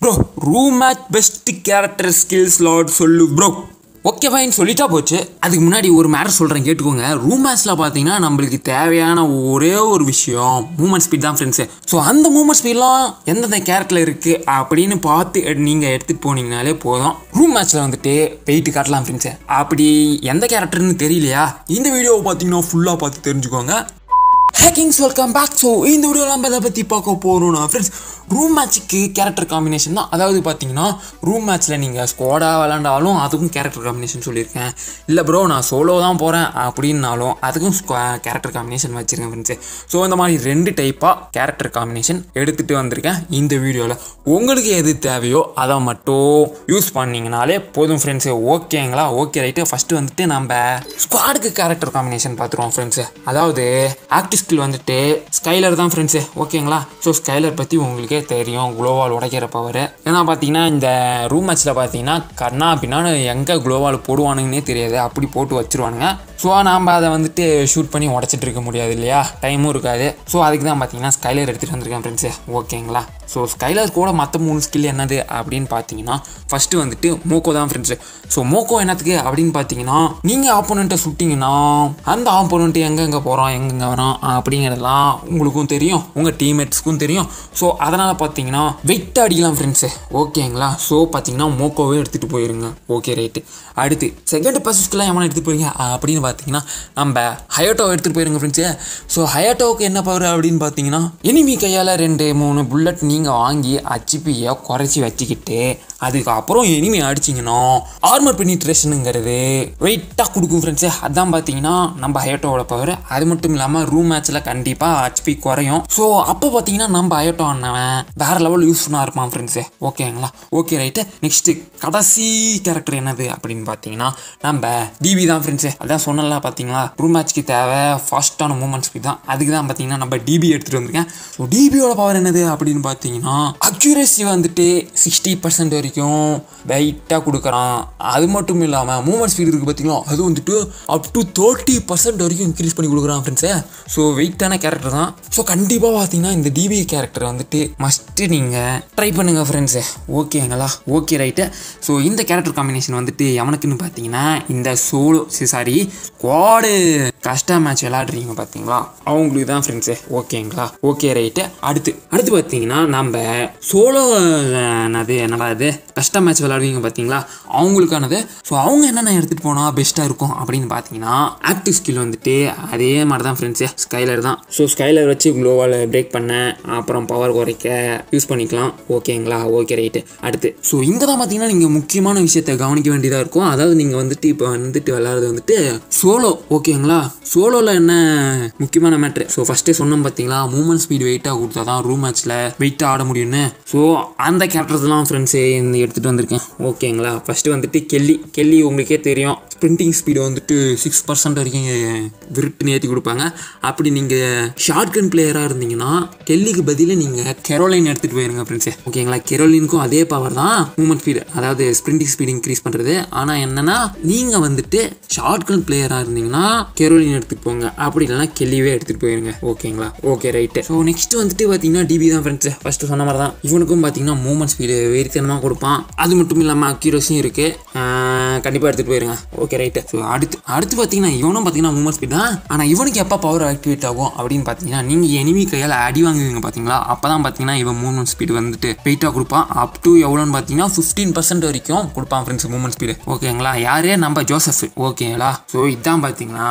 bro room match best character skill slot சொல்லு bro okay fine சொல்லிட்டா போச்சு அதுக்கு முன்னாடி ஒரு மேட்டர் சொல்கிறேன் கேட்டுக்கோங்க ரூம் மேட்ச்சில் பார்த்தீங்கன்னா நம்மளுக்கு தேவையான ஒரே ஒரு விஷயம் மூமெண்ட் ஸ்பீட் தான் ஃப்ரெண்ட்ஸு ஸோ அந்த மூமெண்ட் ஸ்பீட்லாம் எந்தெந்த கேரக்டரில் இருக்குது அப்படின்னு பார்த்து நீங்கள் எடுத்துகிட்டு போனீங்கனாலே போதும் ரூம் மேட்ச்சில் வந்துட்டு போயிட்டு காட்டலாம் ஃப்ரெண்ட்ஸு அப்படி எந்த கேரக்டர்னு தெரியலையா இந்த வீடியோவை பார்த்தீங்கன்னா ஃபுல்லாக பார்த்து தெரிஞ்சுக்கோங்க ஹேக்கிங்ஸ் வெல்கம் பேக் ஸோ இந்த வீடியோவில் நம்ம இதை பற்றி பார்க்க போகிறோம்னா ஃப்ரெண்ட்ஸ் ரூம் மேட்ச்சுக்கு கேரக்டர் காம்பினேஷன் தான் அதாவது பார்த்தீங்கன்னா ரூம் மேட்ச்சில் நீங்கள் ஸ்குவாடாக விளாண்டாலும் அதுக்கும் கேரக்டர் காம்பினேஷன் சொல்லியிருக்கேன் இல்லை ப்ரோ நான் சோலோ தான் போகிறேன் அப்படின்னாலும் அதுக்கும் கேரக்டர் காம்பினேஷன் வச்சுருக்கேன் ஃப்ரெண்ட்ஸு ஸோ இந்த மாதிரி ரெண்டு டைப்பாக கேரக்டர் காம்பினேஷன் எடுத்துகிட்டு வந்திருக்கேன் இந்த வீடியோவில் உங்களுக்கு எது தேவையோ அதை மட்டும் யூஸ் பண்ணிங்கனாலே போதும் ஃப்ரெண்ட்ஸு ஓகேங்களா ஓகே ரைட்டு ஃபஸ்ட்டு வந்துட்டு நம்ம ஸ்குவாடுக்கு கேரக்டர் காம்பினேஷன் பார்த்துருவோம் ஃப்ரெண்ட்ஸு அதாவது ஆக்டிவ் ஸ்கில் வந்துட்டு ஸ்கைலர் தான் ஃப்ரெண்ட்ஸு ஓகேங்களா ஸோ ஸ்கைலர் பற்றி உங்களுக்கே தெரியும் குளோவால் உடைக்கிற பவர் ஏன்னா பார்த்தீங்கன்னா இந்த ரூம் மேட்ச்சில் பார்த்தீங்கன்னா கண்ணா பின்னான்னு எங்கே குளோவால் போடுவானுங்கன்னே தெரியாது அப்படி போட்டு வச்சிருவானுங்க ஸோ நாம் அதை வந்துட்டு ஷூட் பண்ணி உடச்சிட்டு இருக்க முடியாது இல்லையா டைமும் இருக்காது ஸோ அதுக்கு தான் பார்த்தீங்கன்னா ஸ்கைலர் எடுத்துகிட்டு வந்திருக்கேன் ஃப்ரெண்ட்ஸு ஓகேங்களா ஸோ ஸ்கைலர் கூட மற்ற மூணு ஸ்கில் என்னது அப்படின்னு பார்த்தீங்கன்னா ஃபஸ்ட்டு வந்துட்டு மோக்கோ தான் ஃப்ரெண்ட்ஸு ஸோ மோக்கோ என்னத்துக்கு அப்படின்னு பார்த்தீங்கன்னா நீங்கள் ஆப்போனண்ட்டை சுட்டிங்கன்னா அந்த ஆப்போனண்ட்டு எங்கெங்கே போகிறோம் எங்கெங்கே வரோம் அப்படிங்கிறதெல்லாம் உங்களுக்கும் தெரியும் உங்கள் டீம்மேட்ஸ்க்கும் தெரியும் ஸோ அதனால் பார்த்தீங்கன்னா வெயிட் அடிக்கலாம் ஃப்ரெண்ட்ஸு ஓகேங்களா ஸோ பார்த்தீங்கன்னா மோக்கோவே எடுத்துகிட்டு போயிருங்க ஓகே ரைட்டு அடுத்து செகண்ட் பர்சஸ்க்கெலாம் எவனை எடுத்துகிட்டு போறீங்க அப்படின்னு பார்த்தீங்கன்னா நம்ம ஹயோட்டோ எடுத்துகிட்டு போயிருங்க ஃப்ரெண்ட்ஸு ஸோ ஹயோட்டோவுக்கு என்ன பவர் அப்படின்னு பார்த்தீங்கன்னா எனிமி கையால் ரெண்டு மூணு புல்லட் நீங்கள் வாங்கி ஹச்பியை குறைச்சி வச்சுக்கிட்டு அதுக்கப்புறம் எனிமி அடிச்சிங்கன்னா ஆர்மர் பெனிட்ரேஷனுங்கிறது வெயிட்டாக கொடுக்கும் ஃப்ரெண்ட்ஸு அதான் பார்த்தீங்கன்னா நம்ம ஹயோட்டோவோட பவர் அது மட்டும் இல்லாமல் ரூம் மேட்ச்சில் கண்டிப்பாக ஹச்பி குறையும் ஸோ அப்போ பார்த்தீங்கன்னா நம்ம ஹயோட்டோ அண்ணவன் வேறு லெவல் யூஸ்ஃபுல்லாக இருப்பான் ஃப்ரெண்ட்ஸு ஓகேங்களா ஓகே ரைட்டு நெக்ஸ்ட்டு கடைசி கேரக்டர் என்னது அப்படின்னு பார்த்தீங்கன்னா நம்ம டிபி தான் ஃப்ரெண்ட்ஸு அதான் சொன்னல பார்த்தீங்களா ரூம் மேட்ச்க்கு தேவை ஃபாஸ்ட்டான மூமெண்ட் ஸ்பீட் தான் அதுக்கு தான் பார்த்தீங்கன்னா நம்ம டிபி எடுத்துகிட்டு வந்திருக்கேன் ஸோ டிபியோட பவர் என்னது அப்படின்னு பார்த்தீங்கன்னா அக்யூரேசி வந்துட்டு சிக்ஸ்டி பர்சன்ட் வரைக்கும் வெயிட்டாக கொடுக்குறான் அது மட்டும் இல்லாமல் மூமெண்ட் ஸ்பீடு இருக்குது பார்த்தீங்களா அது வந்துட்டு அப் டு தேர்ட்டி பர்சன்ட் வரைக்கும் இன்க்ரீஸ் பண்ணி கொடுக்குறான் ஃப்ரெண்ட்ஸே ஸோ வெயிட்டான கேரக்டர் தான் ஸோ கண்டிப்பாக பார்த்தீங்கன்னா இந்த டிபி கேரக்டர் வந்துட்டு மஸ்ட்டு நீங்கள் ட்ரை பண்ணுங்கள் ஃப்ரெண்ட்ஸு ஓகேங்களா ஓகே ரைட்டு ஸோ இந்த கேரக்டர் காம்பினேஷன் வந்துட்டு எவனுக்குன்னு பார்த்தீங்கன்னா இந்த சோலோ சாரி ஸ்குவாடு கஷ்ட மேட்ச் விளாடுறீங்க பார்த்தீங்களா அவங்களுக்கு தான் ஃப்ரெண்ட்ஸு ஓகேங்களா ஓகே ரைட்டு அடுத்து அடுத்து பார்த்தீங்கன்னா நம்ம சோலோ என்னது என்னடா இது கஷ்ட மேட்ச் விளாடுவீங்க பார்த்தீங்களா அவங்களுக்கானது ஸோ அவங்க என்னென்ன எடுத்துகிட்டு போனால் பெஸ்ட்டாக இருக்கும் அப்படின்னு பார்த்தீங்கன்னா ஆக்டிவ் ஸ்கில் வந்துட்டு அதே மாதிரி தான் ஃப்ரெண்ட்ஸு ஸ்கைலர் தான் ஸோ ஸ்கைலர் வச்சு க்ளோவால் பிரேக் பண்ண அப்புறம் பவர் குறைக்க யூஸ் பண்ணிக்கலாம் ஓகேங்களா ஓகே ரைட்டு அடுத்து ஸோ இங்கே தான் பார்த்தீங்கன்னா நீங்கள் முக்கியமான விஷயத்தை கவனிக்க வேண்டியதாக இருக்கும் அதாவது நீங்கள் வந்துட்டு இப்போ வந்துட்டு விளாட்றது வந்துட்டு சோலோ ஓகேங்களா சோலோவில் என்ன முக்கியமான மேட்ரு ஸோ ஃபஸ்ட்டே சொன்னோம் பார்த்தீங்களா மூமெண்ட் ஸ்பீட் வெயிட்டாக கொடுத்தா தான் ரூம் மேட்ச்சில் வெயிட்டாக ஆட முடியும்னு ஸோ அந்த கேரக்டர்ஸ்லாம் ஃப்ரெண்ட்ஸே இந்த எடுத்துகிட்டு வந்திருக்கேன் ஓகேங்களா ஃபஸ்ட்டு வந்துட்டு கெல்லி கெல்லி உங்களுக்கே தெரியும் ஸ்ப்ரிண்டிங் ஸ்பீடு வந்துட்டு சிக்ஸ் பர்சன்ட் வரைக்கும் விருட்டுன்னு ஏற்றி கொடுப்பாங்க அப்படி நீங்கள் ஷார்ட் கன் பிளேயராக இருந்தீங்கன்னா கெல்லிக்கு பதிலாக நீங்கள் கெரோலைன் எடுத்துகிட்டு போயிருங்க ஃப்ரெண்ட்ஸே ஓகேங்களா கெரோலினுக்கும் அதே பவர் தான் மூமெண்ட் ஸ்பீடு அதாவது ஸ்ப்ரிண்டிங் ஸ்பீடு இன்க்ரீஸ் பண்ணுறது ஆனால் என்னென்னா நீங்கள் வந்துட்டு ஷார்ட் கன் பிளேயராக இருந்தீங்கன்னா கெரோலின் எடுத்துகிட்டு போங்க அப்படி இல்லைனா கெல்லிவே எடுத்துகிட்டு போயிருங்க ஓகேங்களா ஓகே ரைட்டு ஸோ நெக்ஸ்ட் வந்துட்டு பார்த்தீங்கன்னா டிபி தான் ஃப்ரெண்ட்ஸு ஃபஸ்ட்டு சொன்ன மாதிரி தான் இவனுக்கும் பார்த்தீங்கன்னா மூமெண்ட் ஸ்பீடு வெறித்தனமாக கொடுப்பான் அது மட்டும் இல்லாமல் அக்யூரஸியும் இருக்குது கண்டிப்பாக எடுத்துகிட்டு போயிருங்க ஓகே ரைட்டு ஸோ அடுத்து அடுத்து பார்த்தீங்கன்னா இவனும் பார்த்தீங்கன்னா மூமெண்ட் ஸ்பீட் தான் ஆனால் இவனுக்கு எப்போ பவர் ஆக்டிவேட் ஆகும் அப்படின்னு பார்த்தீங்கன்னா நீங்கள் எனிமி கையால் அடி வாங்குவீங்க பார்த்தீங்களா அப்போ தான் பார்த்தீங்கன்னா இவன் மூமெண்ட் ஸ்பீடு வந்துட்டு வெயிட்டாக கொடுப்பான் அப் டு எவ்வளோன்னு பார்த்தீங்கன்னா ஃபிஃப்டீன் பர்சன்ட் வரைக்கும் கொடுப்பான் ஃப்ரெண்ட்ஸ் மூமெண்ட் ஸ்பீடு ஓகேங்களா யாரே நம்ம ஜோசப் ஓகேங்களா ஸோ இதான் பார்த்தீங்கன்னா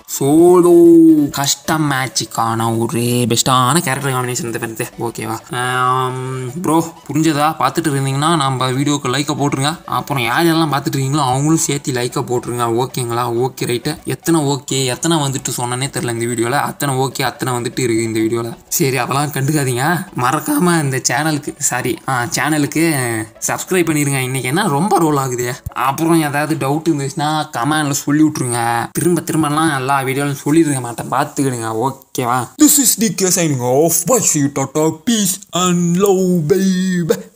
சோலோ கஷ்டம் மேட்சுக்கான ஒரு பெஸ்ட்டான கேரக்டர் காம்பினேஷன் ஃப்ரெண்ட்ஸ் ஓகேவா ப்ரோ புரிஞ்சதா பார்த்துட்டு இருந்தீங்கன்னா நம்ம வீடியோக்கு லைக்கை போட்டுருங்க அப்புறம் யார் யாரெல்லாம் பார்த்துட்டு இருக்கீங்களோ அவங்களும் சேர்த்து லைக்கை போட்டுருங்க ஓகேங்களா ஓகே ரைட்டு எத்தனை ஓகே எத்தனை வந்துட்டு சொன்னனே தெரில இந்த வீடியோவில் அத்தனை ஓகே அத்தனை வந்துட்டு இருக்குது இந்த வீடியோவில் சரி அதெல்லாம் கண்டுக்காதீங்க மறக்காமல் இந்த சேனலுக்கு சாரி ஆ சேனலுக்கு சப்ஸ்கிரைப் பண்ணிடுங்க இன்றைக்கி என்ன ரொம்ப ரோல் ஆகுது அப்புறம் ஏதாவது டவுட் இருந்துச்சுன்னா கமெண்டில் சொல்லி விட்ருங்க திரும்ப திரும்பலாம் எல்லா வீடியோவிலும் சொல்லிடுங்க மாட்டேன் பார்த்துக்கிடுங்க ஓகேவா this is T K signing off bye you tata peace and love by